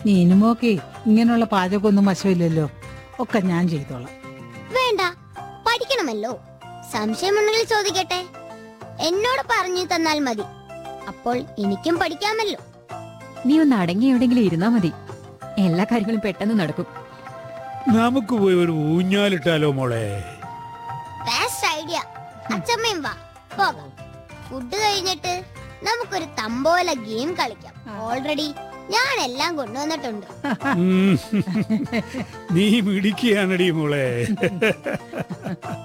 നീനുമോക്കെ ഇങ്ങനെയുള്ള പാചകമൊന്നും വശമില്ലല്ലോ ഒക്കെ ഞാൻ ചെയ്തോളാം വേണ്ട പഠിക്കണമല്ലോ സംശയമുണ്ടെങ്കിൽ ചോദിക്കട്ടെ എന്നോട് പറഞ്ഞു തന്നാൽ മതി അപ്പോൾ എനിക്കും പഠിക്കാമല്ലോ നീ ഒന്ന് അടങ്ങി എവിടെങ്കിലും ഇരുന്നാ മതി എല്ലാ കാര്യങ്ങളും പെട്ടെന്ന് നടക്കും നമുക്ക് പോയി ഒരു ഊഞ്ഞാലിട്ടാലോ മോളെ ബെസ്റ്റ് ഐഡിയ അച്ഛമ്മയും വാ പോകാം ഫുഡ് കഴിഞ്ഞിട്ട് നമുക്കൊരു തമ്പോല ഗെയിം കളിക്കാം ഓൾറെഡി ഞാൻ എല്ലാം കൊണ്ടുവന്നിട്ടുണ്ട് ഉം. നീ മിടിക്കുകയാണടി മോളെ